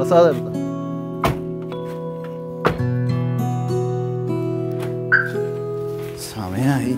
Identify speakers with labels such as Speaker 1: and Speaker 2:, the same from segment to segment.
Speaker 1: പ്രസാദം എടുത്ത സമയായി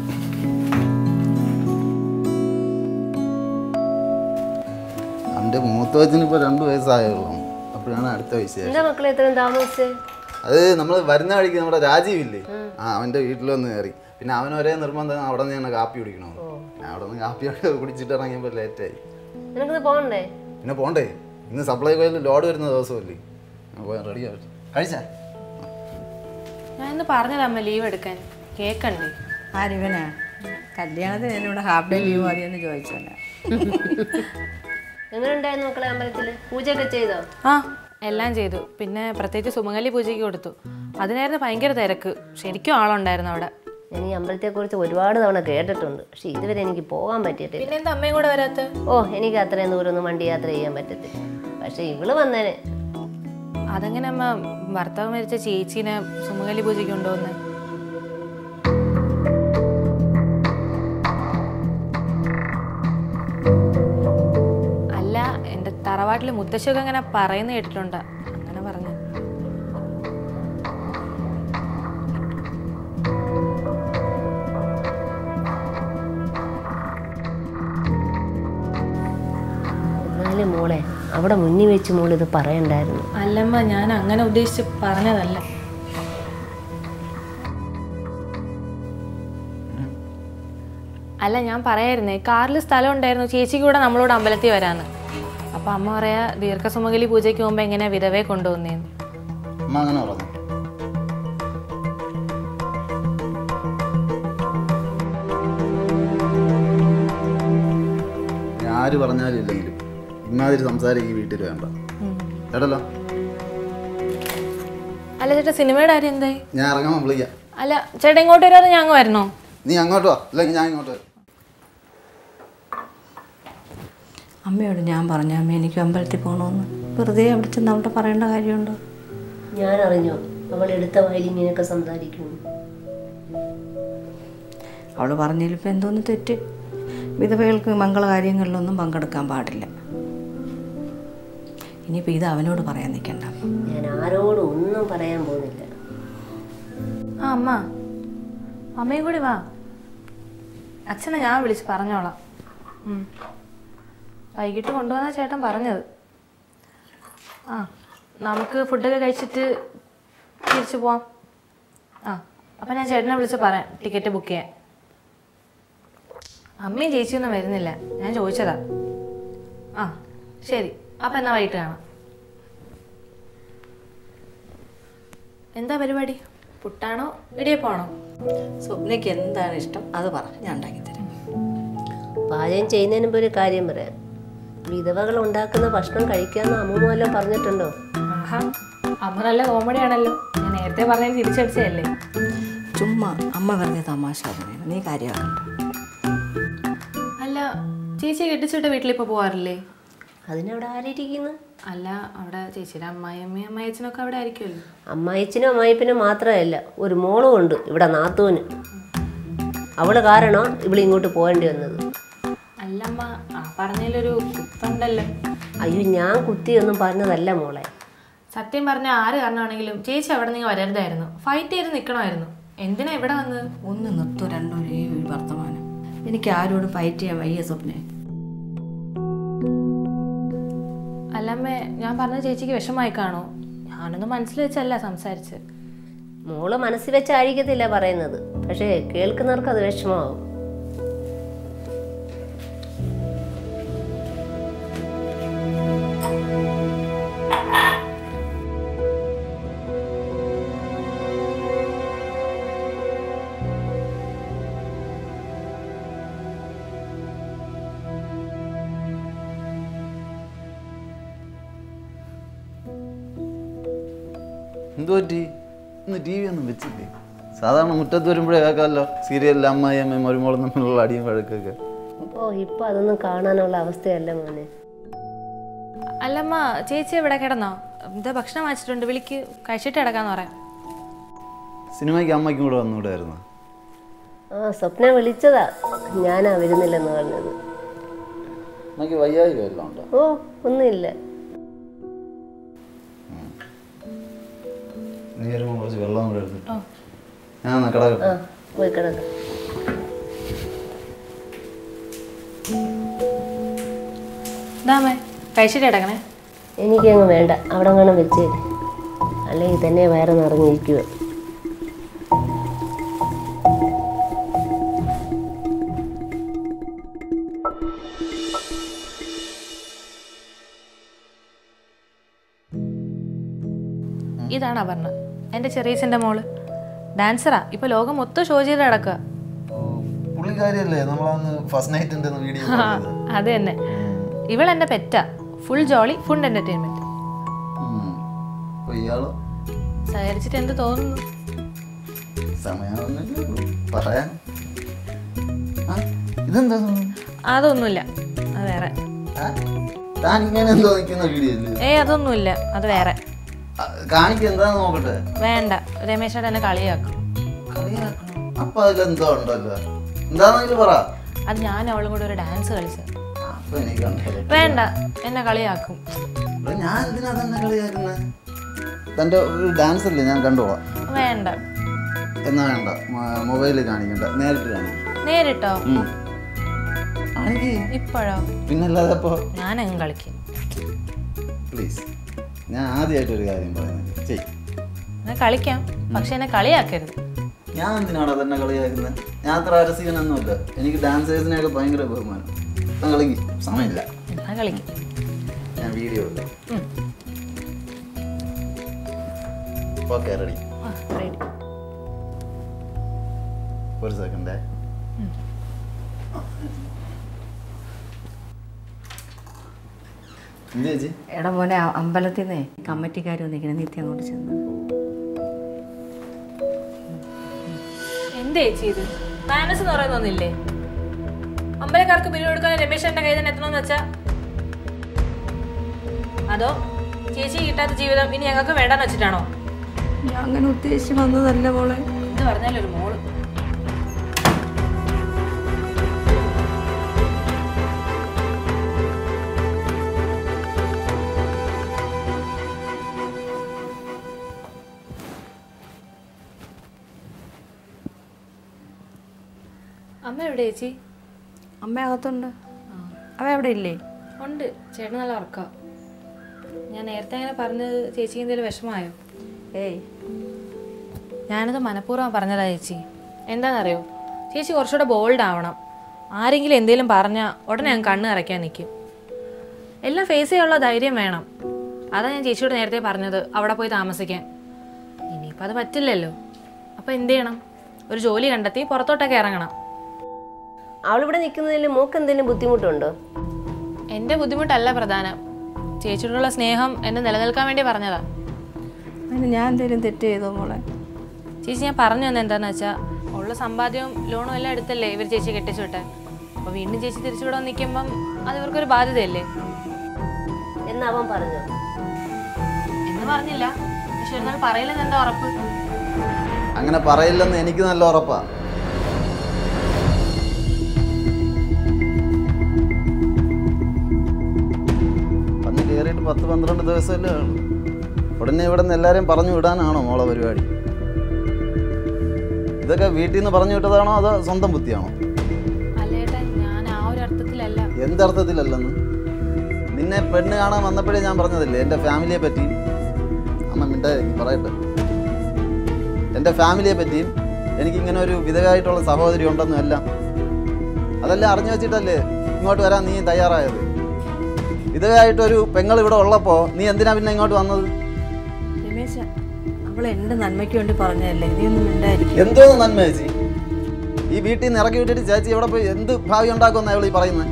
Speaker 1: അവൻ്റെ മൂത്തവച്ചന് ഇപ്പോൾ രണ്ട് വയസ്സായുള്ളൂ അപ്പോഴാണ് അടുത്ത വിശേഷം
Speaker 2: എന്താ മക്കളെ ഇത്രയും താമസിച്ചേ
Speaker 1: അത് നമ്മൾ വരുന്ന വഴിക്ക് നമ്മുടെ രാജീവില്ലേ ആ അവൻ്റെ വീട്ടിൽ വന്ന് കയറി പിന്നെ അവൻ ഒരേ നിർബന്ധം അവിടെ നിന്ന് ഞാൻ കാപ്പി കുടിക്കണം പിന്നെ അവിടെ നിന്ന് കാപ്പിയൊക്കെ കുടിച്ചിട്ട് ഇറങ്ങിയപ്പോൾ ലേറ്റായി
Speaker 2: നിനക്കിത് പോകണ്ടേ
Speaker 1: പിന്നെ പോണ്ടേ ഇന്ന് സപ്ലൈ കോയിൽ ലോഡ് വരുന്ന ദിവസമല്ലേ ഞാൻ പോയാൽ റെഡി ആവട്ടെ കഴിച്ചാ
Speaker 3: ഞാൻ ഇന്ന് പറഞ്ഞതമ്മ ലീവ് എടുക്കാൻ കേക്കണ്ടേ
Speaker 4: ആരിവനാ കല്യാണത്തിന് എന്നോട് ഹാഫ് ഡേ ലീവ് മതിയെന്ന് ചോദിച്ചോന്നെ
Speaker 2: എങ്ങനെ ഉണ്ടായിരുന്നു മക്കളെ അമ്പലത്തില് പൂജയൊക്കെ ചെയ്തോ
Speaker 3: ആ എല്ലാം ചെയ്തു പിന്നെ പ്രത്യേകിച്ച് സുമംഗലി പൂജയ്ക്ക് കൊടുത്തു അതിനായിരുന്നു ഭയങ്കര തിരക്ക് ശരിക്കും ആളുണ്ടായിരുന്നു അവിടെ
Speaker 2: ഞാൻ ഈ അമ്പലത്തെക്കുറിച്ച് ഒരുപാട് തവണ കേട്ടിട്ടുണ്ട് പക്ഷെ ഇതുവരെ എനിക്ക് പോകാൻ പറ്റിയിട്ടില്ല
Speaker 3: പിന്നെ എന്താ അമ്മയും കൂടെ വരാത്ത
Speaker 2: ഓ എനിക്ക് അത്രയും ദൂരമൊന്നും വണ്ടി യാത്ര ചെയ്യാൻ പറ്റത്തില്ല പക്ഷെ ഇവള് വന്നേനെ
Speaker 3: അതെങ്ങനെ അമ്മ ഭർത്താവ് മരിച്ച ചേച്ചീനെ സുമംഗലി പൂജയ്ക്ക് കൊണ്ടുവന്ന് അല്ല എൻ്റെ തറവാട്ടിൽ മുത്തശ്ശിയൊക്കെ അങ്ങനെ പറയുന്ന കേട്ടിട്ടുണ്ട് അങ്ങനെ പറഞ്ഞു
Speaker 2: എന്നാലും മോളെ അവിടെ മുന്നിൽ വെച്ച് മോൾ ഇത് പറയണ്ടായിരുന്നു
Speaker 3: അല്ലമ്മ ഞാൻ അങ്ങനെ ഉദ്ദേശിച്ച് പറഞ്ഞതല്ല അല്ല ഞാൻ പറയായിരുന്നേ കാറിൽ സ്ഥലം ഉണ്ടായിരുന്നു ചേച്ചിക്ക് കൂടെ നമ്മളോട് അമ്പലത്തിൽ വരാന്ന് അപ്പൊ അമ്മ പറയാ ദീർഘസുമംഗലി പൂജയ്ക്ക് പോകുമ്പോ എങ്ങനെയാ വിധവയെ കൊണ്ടുവന്നേന്ന്
Speaker 1: അമ്മ അങ്ങനെ പറഞ്ഞു ഞാൻ ആര് പറഞ്ഞാലും ഇല്ലെങ്കിലും ഇമാതിരി സംസാരിക്കും വീട്ടിൽ വേണ്ട കേട്ടല്ലോ
Speaker 3: അല്ല ചേട്ടാ സിനിമയുടെ കാര്യം എന്തായി
Speaker 1: ഞാൻ ഇറങ്ങാൻ വിളിക്കാം
Speaker 3: അല്ല ചേട്ടാ ഇങ്ങോട്ട് വരാതെ ഞാൻ അങ്ങ് വരണോ
Speaker 1: നീ അങ്ങോട്ട് വാ അല്ലെങ്കിൽ ഞാൻ ഇങ്ങോട്ട് വരാം
Speaker 4: അമ്മയോട് ഞാൻ പറഞ്ഞു അമ്മ എനിക്ക് അമ്പലത്തിൽ പോകണമെന്ന് വെറുതെ അവിടെ ചെന്ന് അവിടെ പറയേണ്ട കാര്യമുണ്ടോ
Speaker 2: ഞാൻ അറിഞ്ഞു അവൾ എടുത്ത വായിൽ ഇങ്ങനെയൊക്കെ സംസാരിക്കുന്നു
Speaker 4: അവൾ പറഞ്ഞതിലിപ്പോൾ എന്തോന്ന് തെറ്റ് വിധവകൾക്ക് മംഗളകാര്യങ്ങളിലൊന്നും പങ്കെടുക്കാൻ പാടില്ല ഇനിയിപ്പോൾ ഇത് അവനോട് പറയാൻ നിൽക്കണ്ട
Speaker 2: ഞാൻ ആരോടും ഒന്നും പറയാൻ പോകുന്നില്ല
Speaker 3: ആ അമ്മ അമ്മയും കൂടി വാ അച്ഛനെ ഞാൻ വിളിച്ച് പറഞ്ഞോളാം ഉം. വൈകിട്ട് കൊണ്ടുവന്നാ ചേട്ടൻ പറഞ്ഞത് ആ നമുക്ക് ഫുഡൊക്കെ കഴിച്ചിട്ട് തിരിച്ചു പോവാം ആ അപ്പം ഞാൻ ചേട്ടനെ വിളിച്ച് പറയാം ടിക്കറ്റ് ബുക്ക് ചെയ്യാൻ അമ്മയും ചേച്ചിയൊന്നും വരുന്നില്ല ഞാൻ ചോദിച്ചതാ ആ ശരി അപ്പം എന്നാ വൈകിട്ട് കാണാം എന്താ പരിപാടി പുട്ടാണോ ഇടിയപ്പാണോ
Speaker 4: സ്വപ്നയ്ക്ക് എന്താണ് ഇഷ്ടം അത് പറ ഞാൻ ഉണ്ടാക്കി തരാം
Speaker 2: പാചകം ചെയ്യുന്നതിന് മുമ്പ് ഒരു കാര്യം പറയാം വിധവകൾ ഉണ്ടാക്കുന്ന ഭക്ഷണം കഴിക്കാമെന്ന് അമ്മൂമ്മ വല്ലതും പറഞ്ഞിട്ടുണ്ടോ
Speaker 3: ആഹാ അമ്മ നല്ല കോമഡി ആണല്ലോ ഞാൻ നേരത്തെ പറഞ്ഞത് തിരിച്ചടിച്ചതല്ലേ
Speaker 4: ചുമ്മാ അമ്മ വെറുതെ തമാശ പറയണം നീ കാര്യമാക്കണ്ട
Speaker 3: അല്ല ചേച്ചി കെട്ടിച്ചിട്ട് വീട്ടിലിപ്പോൾ പോവാറില്ലേ
Speaker 2: അതിനവിടെ ആരിയിരിക്കുന്നു
Speaker 3: അല്ല അവിടെ ചേച്ചിയുടെ അമ്മായിയമ്മയും അമ്മായിച്ചനൊക്കെ അവിടെ ആയിരിക്കുമല്ലോ
Speaker 2: അമ്മായിച്ചനും അമ്മായിപ്പനും മാത്രമല്ല ഒരു മോളും ഉണ്ട് ഇവിടെ നാത്തൂന് അവള് കാരണം ഇവിടെ ഇങ്ങോട്ട് പോകേണ്ടി വന്നത്
Speaker 3: അല്ല അമ്മ ആ പറഞ്ഞതിലൊരു കുത്തുണ്ടല്ലോ
Speaker 2: അയ്യോ ഞാൻ കുത്തിയൊന്നും പറഞ്ഞതല്ല മോളെ
Speaker 3: സത്യം പറഞ്ഞ ആര് കാരണമാണെങ്കിലും ചേച്ചി അവിടെ നിങ്ങൾ വരരുതായിരുന്നു ഫൈറ്റ് ചെയ്ത് നിൽക്കണമായിരുന്നു എന്തിനാ ഇവിടെ വന്നത്
Speaker 4: ഒന്ന് നിർത്തോ രണ്ടോ ഈ വർത്തമാനം എനിക്ക് ആരോടും ഫൈറ്റ് ചെയ്യാൻ വയ്യ സ്വപ്നെ
Speaker 3: അല്ലമ്മേ ഞാൻ പറഞ്ഞ ചേച്ചിക്ക് വിഷമായി കാണോ ഞാനൊന്നും മനസ്സിൽ വെച്ചല്ല സംസാരിച്ച്
Speaker 2: മോള് മനസ്സിൽ വെച്ചായിരിക്കത്തില്ല പറയുന്നത് പക്ഷേ കേൾക്കുന്നവർക്ക് അത് വിഷമാവും
Speaker 1: എന്തു പറ്റി ഇന്ന് ടി വി ഒന്നും വെച്ചില്ലേ സാധാരണ മുറ്റത്ത് വരുമ്പോഴേ കേൾക്കാമല്ലോ സീരിയലിൽ അമ്മായി അമ്മയും മരുമോളും തമ്മിലുള്ള അടിയും വഴക്കൊക്കെ
Speaker 2: ഓ ഇപ്പൊ അതൊന്നും കാണാനുള്ള അവസ്ഥയല്ല മോനെ
Speaker 3: അല്ലമ്മ ചേച്ചി എവിടെ കിടന്നോ എന്താ ഭക്ഷണം വാങ്ങിച്ചിട്ടുണ്ട് വിളിക്ക് കഴിച്ചിട്ട് കിടക്കാന്ന് പറയാം
Speaker 1: സിനിമയ്ക്ക് അമ്മയ്ക്കും കൂടെ വന്നുകൂടായിരുന്നു
Speaker 2: ആ സ്വപ്ന വിളിച്ചതാ ഞാനാ വരുന്നില്ലെന്ന് പറഞ്ഞത്
Speaker 1: അമ്മയ്ക്ക് വയ്യായി വല്ലതും ഉണ്ടോ
Speaker 2: ഓ ഒന്നുമില്ല
Speaker 1: നീ വരുമ്പോൾ കുറച്ച് വെള്ളം കൂടെ എടുത്തിട്ട്
Speaker 3: ഓ
Speaker 1: ഞാൻ ഒന്ന് കിടക്കട്ടെ
Speaker 2: ആ പോയി കിടക്ക
Speaker 3: ഇതാമേ കഴിച്ചിട്ട് കിടക്കണേ
Speaker 2: എനിക്കങ്ങ് വേണ്ട അവിടെ അങ്ങനെ വെച്ചേ അല്ലെങ്കിൽ തന്നെ വയറ് നിറഞ്ഞിരിക്കുക
Speaker 3: ഇതാണ് അപർണ എൻ്റെ ചെറിയച്ഛൻ്റെ മോള് ഡാൻസറാ ഇപ്പൊ ലോകം മൊത്തം ഷോ ചെയ്ത് കിടക്കുക
Speaker 1: ഓ, പുള്ളിക്കാരിയല്ലേ നമ്മളന്ന് ഫസ്റ്റ് നൈറ്റിന്റെ വീഡിയോ
Speaker 3: അത് തന്നെ ഇവൾ എൻ്റെ പെറ്റാ ഫുൾ ജോളി ഫുൾ എന്റർടൈൻമെന്റ്
Speaker 1: അപ്പൊ ഇയാള്
Speaker 3: സഹകരിച്ചിട്ട് എന്ത് തോന്നുന്നു
Speaker 1: സമയമൊന്നുമില്ല പറയാൻ ആ, ഇതെന്താ സംഭവം?
Speaker 3: അതൊന്നുമില്ല അത് വേറെ
Speaker 1: ആ? താൻ ഇങ്ങനെ എന്തോ നിൽക്കുന്ന വീഡിയോ അല്ലേ
Speaker 3: ഏയ് അതൊന്നുമില്ല അത് വേറെ
Speaker 1: ആ, കാണിക്ക് എന്താന്ന് നോക്കട്ടെ
Speaker 3: വേണ്ട രമേശേട്ടൻ എന്നെ കളിയാക്കും
Speaker 1: കളിയാക്കണം. അപ്പൊ അതിലെന്തോ ഉണ്ടല്ലോ എന്താണെങ്കിലും പറ
Speaker 3: അത് ഞാൻ അവളും കൂടെ ഒരു ഡാൻസ് കളിച്ചത്
Speaker 1: അപ്പൊ എനിക്ക് കണ്ടല്ലോ
Speaker 3: വേണ്ട എന്നെ കളിയാക്കും
Speaker 1: ഇവിടെ ഞാൻ എന്തിനാ തന്നെ കളിയാക്കുന്നത് തൻ്റെ ഒരു ഡാൻസ് അല്ലേ ഞാൻ കണ്ടോളാം
Speaker 3: വേണ്ട
Speaker 1: എന്നാ വേണ്ട മൊബൈലിൽ കാണിക്കണ്ട നേരിട്ട് കാണിക്കും
Speaker 3: നേരിട്ടോ
Speaker 1: കാണിക്കേ
Speaker 3: ഇപ്പോഴോ
Speaker 1: പിന്നല്ലാതെ അപ്പോൾ
Speaker 3: ഞാനങ്ങ് കളിക്കും
Speaker 1: പ്ലീസ് ഞാൻ ആദ്യമായിട്ട് ഒരു കാര്യം പറയുന്നത് ചെയ്
Speaker 3: ഞാൻ കളിക്കാം പക്ഷെ എന്നെ കളിയാക്കരുത്
Speaker 1: ഞാൻ എന്തിനാണ് തന്നെ കളിയാക്കുന്നത് ഞാൻ അത്ര അരസികനൊന്നുമില്ല എനിക്ക് ഡാൻസേഴ്സിനെയൊക്കെ ഭയങ്കര ബഹുമാനം ഞാൻ കളിക്ക് സമയമില്ല
Speaker 3: ഞാൻ കളിക്കും
Speaker 1: ഞാൻ വീഡിയോ എടുക്കാം
Speaker 3: ഉം.
Speaker 1: ഓക്കെ റെഡി
Speaker 3: ആ, ready.
Speaker 1: ഒരു സെക്കൻഡേ എന്ത് ചേച്ചി
Speaker 4: എടാ മോനെ അ- അമ്പലത്തിൽ നിന്നേ കമ്മിറ്റിക്കാർ വന്നിരിക്കണേ നിത്യം അങ്ങോട്ട് ചെന്ന്
Speaker 3: എന്താ ചേച്ചി ഇത് മാനസ് എന്ന് പറയുന്നൊന്നില്ലേ അമ്പലക്കാർക്ക് പിരിവ് കൊടുക്കാൻ രമേശ് എന്റെ കയ്യിൽ തന്നെ എത്തണമെന്ന് വെച്ചാ അതോ ചേച്ചി കിട്ടാത്ത ജീവിതം ഇനി ഞങ്ങൾക്ക് വേണ്ടെന്ന് വെച്ചിട്ടാണോ
Speaker 4: ഞാൻ അങ്ങനെ ഉദ്ദേശിച്ച് വന്നതല്ല മോളെ
Speaker 3: എന്ത് പറഞ്ഞാലും ഒരു മോള് അമ്മ എവിടെ ചേച്ചി
Speaker 4: അമ്മ അകത്തുണ്ട് അവ എവിടെ ഇല്ലേ
Speaker 3: ഉണ്ട് ചേട്ടൻ നല്ല ഉറക്ക ഞാൻ നേരത്തെ അങ്ങനെ പറഞ്ഞത് ചേച്ചിക്ക് എന്തെങ്കിലും വിഷമമായോ
Speaker 4: ഏയ്
Speaker 3: ഞാനത് മനഃപൂർവ്വം പറഞ്ഞതാ ചേച്ചി എന്താണെന്നറിയോ ചേച്ചി കുറച്ചുകൂടെ ബോൾഡ് ആവണം ആരെങ്കിലും എന്തെങ്കിലും പറഞ്ഞാൽ ഉടനെ ഞാൻ കണ്ണ് അറയ്ക്കാൻ നിൽക്കും എല്ലാം ഫേസ് ചെയ്യാനുള്ള ധൈര്യം വേണം അതാ ഞാൻ ചേച്ചിയോട് നേരത്തെ പറഞ്ഞത് അവിടെ പോയി താമസിക്കാൻ ഇനിയിപ്പോൾ അത് പറ്റില്ലല്ലോ അപ്പോൾ എന്ത് ചെയ്യണം ഒരു ജോലി കണ്ടെത്തി പുറത്തോട്ടൊക്കെ ഇറങ്ങണം
Speaker 2: അവളിവിടെ നിൽക്കുന്നതിൽ മോക്ക് എന്തെങ്കിലും ബുദ്ധിമുട്ടുണ്ടോ
Speaker 3: എൻ്റെ ബുദ്ധിമുട്ടല്ല പ്രധാനം ചേച്ചിയോടുള്ള സ്നേഹം എന്നെ നിലനിൽക്കാൻ വേണ്ടി പറഞ്ഞതാ
Speaker 4: അതിന് ഞാൻ എന്തെങ്കിലും തെറ്റ് ചെയ്തോ മോളെ
Speaker 3: ചേച്ചി ഞാൻ പറഞ്ഞു തന്നെ എന്താന്ന് വെച്ചാൽ ഉള്ള സമ്പാദ്യവും ലോണും എല്ലാം എടുത്തല്ലേ ഇവർ ചേച്ചി കെട്ടിച്ചു വിട്ടെ അപ്പോൾ വീണ്ടും ചേച്ചി തിരിച്ചു വിടാൻ നിൽക്കുമ്പം അത് ഇവർക്കൊരു ബാധ്യതയല്ലേ
Speaker 2: എന്ന് അവൻ പറഞ്ഞു
Speaker 3: എന്ന് പറഞ്ഞില്ല പക്ഷെ എന്നാൽ പറയില്ലെന്ന് എന്താ ഉറപ്പ്
Speaker 1: അങ്ങനെ പറയില്ലെന്ന് എനിക്ക് നല്ല ഉറപ്പാ വന്ന് കയറിയിട്ട് പത്ത് പന്ത്രണ്ട് ദിവസമല്ലേ ഉള്ളൂ ഉടനെ ഇവിടെ നിന്ന് എല്ലാവരെയും പറഞ്ഞു വിടാനാണോ മോളെ പരിപാടി ഇതൊക്കെ വീട്ടിൽ നിന്ന് പറഞ്ഞു വിട്ടതാണോ അതോ സ്വന്തം ബുദ്ധിയാണോ
Speaker 3: അല്ലേട്ടാ ഞാൻ ആ ഒരു അർത്ഥത്തിലല്ല
Speaker 1: എന്തർത്ഥത്തിലല്ലെന്ന് നിന്നെ പെണ്ണ് കാണാൻ വന്നപ്പോഴേ ഞാൻ പറഞ്ഞതല്ലേ എൻ്റെ ഫാമിലിയെ പറ്റി അമ്മ മിണ്ടായിരിക്കും പറയട്ടെ എൻ്റെ ഫാമിലിയെ പറ്റിയും എനിക്കിങ്ങനെ ഒരു വിധവയായിട്ടുള്ള സഹോദരി ഉണ്ടെന്നും എല്ലാം അതെല്ലാം അറിഞ്ഞു വെച്ചിട്ടല്ലേ ഇങ്ങോട്ട് വരാൻ നീ തയ്യാറായത് വിധവയായിട്ടൊരു പെങ്ങൾ ഇവിടെ ഉള്ളപ്പോൾ നീ എന്തിനാ പിന്നെ ഇങ്ങോട്ട് വന്നത്
Speaker 4: രമേശ അവൾ എൻ്റെ നന്മയ്ക്ക് വേണ്ടി പറഞ്ഞതല്ലേ നീ ഒന്നും മിണ്ടായിരിക്കും
Speaker 1: എന്തോ നന്മ ചേച്ചി ഈ വീട്ടിൽ നിന്ന് ഇറക്കി വിട്ടിട്ട് ചേച്ചി എവിടെ പോയി എന്ത് ഭാവി ഉണ്ടാക്കുമെന്നാ ഇവൾ ഈ പറയുന്നത്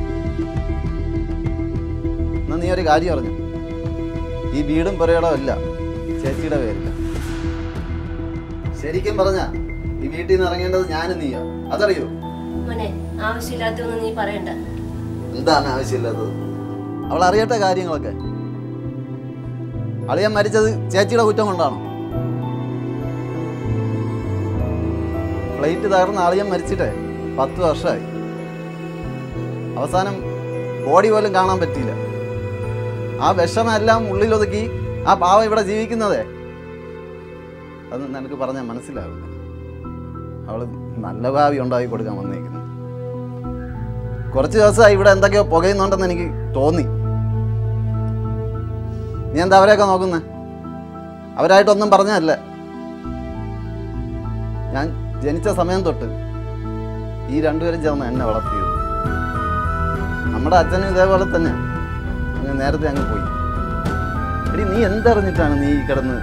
Speaker 1: എന്നാ നീ ഒരു കാര്യം അറിഞ്ഞു ഈ വീടും പുരയിടം അല്ല ചേച്ചിയുടെ പേരില്ല ശരിക്കും പറഞ്ഞ ഈ വീട്ടിൽ നിന്ന് ഇറങ്ങേണ്ടത് ഞാനും നീയാ അതറിയോ
Speaker 2: മോനെ ആവശ്യമില്ലാത്തൊന്നും നീ പറയണ്ട
Speaker 1: എന്താണ് ആവശ്യമില്ലാത്തത് അവൾ അറിയട്ടെ കാര്യങ്ങളൊക്കെ അളിയൻ മരിച്ചത് ചേച്ചിയുടെ കുറ്റം കൊണ്ടാണോ ഫ്ലൈറ്റ് തകർന്ന അളിയൻ മരിച്ചിട്ടേ പത്ത് വർഷമായി അവസാനം ബോഡി പോലും കാണാൻ പറ്റിയില്ല ആ വിഷമെല്ലാം ഉള്ളിലൊതുക്കി ആ പാവം ഇവിടെ ജീവിക്കുന്നതേ അത് നിനക്ക് പറഞ്ഞാൽ മനസ്സിലാവില്ല അവള് നല്ല ഭാവി ഉണ്ടാക്കി കൊടുക്കാൻ വന്നേക്കുന്നു കുറച്ച് ദിവസമായി ഇവിടെ എന്തൊക്കെയോ പുകയുന്നുണ്ടെന്ന് എനിക്ക് തോന്നി നീ എന്താ അവരെയൊക്കെ നോക്കുന്നേ അവരായിട്ടൊന്നും പറഞ്ഞതല്ല ഞാൻ ജനിച്ച സമയം തൊട്ട് ഈ രണ്ടുപേരും ചേർന്ന് എന്നെ വളർത്തിയത് നമ്മുടെ അച്ഛനും ഇതേപോലെ തന്നെ അങ്ങ് നേരത്തെ അങ്ങ് പോയി എടി നീ എന്തറിഞ്ഞിട്ടാണ് നീ ഈ കിടന്ന്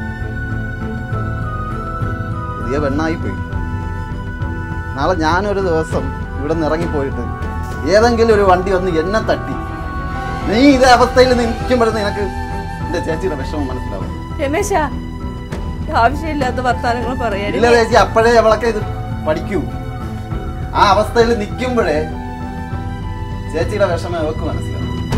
Speaker 1: പുതിയ പെണ്ണായി പോയി നാളെ ഞാനൊരു ദിവസം ഇവിടെ നിന്ന് ഇറങ്ങിപ്പോയിട്ട് ഏതെങ്കിലും ഒരു വണ്ടി വന്ന് എന്നെ തട്ടി നീ ഇതേ അവസ്ഥയിൽ നിൽക്കുമ്പോഴേ നിനക്ക് എന്റെ ചേച്ചിയുടെ വിഷമം മനസ്സിലാവും
Speaker 4: രമേശ ആവശ്യമില്ലാത്ത വർത്താനങ്ങൾ
Speaker 1: ഇല്ല
Speaker 4: പറയാൻ
Speaker 1: ചേച്ചി അപ്പോഴേ അവളൊക്കെ ഇത് പഠിക്കൂ ആ അവസ്ഥയിൽ നിൽക്കുമ്പോഴേ ചേച്ചിയുടെ വിഷമം അവൾക്ക് മനസ്സിലാവും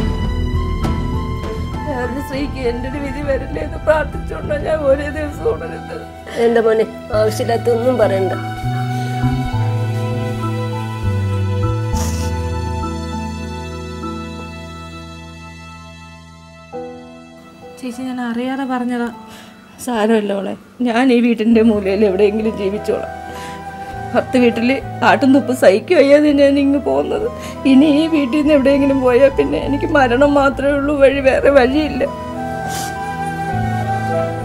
Speaker 4: വേറൊരു സ്ത്രീക്ക് എൻ്റെ ഒരു വിധി വരില്ലേ എന്ന് പ്രാർത്ഥിച്ചുകൊണ്ടോ ഞാൻ ഒരേ ദിവസം ഉണരുന്നത്
Speaker 2: എൻ്റെ മോനെ ആവശ്യമില്ലാത്ത ഒന്നും പറയണ്ട
Speaker 4: ചേച്ചി ഞാൻ അറിയാതെ പറഞ്ഞതാ സാരമില്ല അവളെ ഞാൻ ഈ വീട്ടിൻ്റെ മൂലയിൽ എവിടെയെങ്കിലും ജീവിച്ചോളാം ഭർത്ത വീട്ടിൽ ആട്ടും തുപ്പ് സഹിക്കുക വയ്യാതെ ഞാൻ ഇങ്ങ് പോകുന്നത് ഇനി ഈ വീട്ടിൽ നിന്ന് എവിടെയെങ്കിലും പോയാൽ പിന്നെ എനിക്ക് മരണം മാത്രമേ ഉള്ളൂ വഴി വേറെ വഴിയില്ല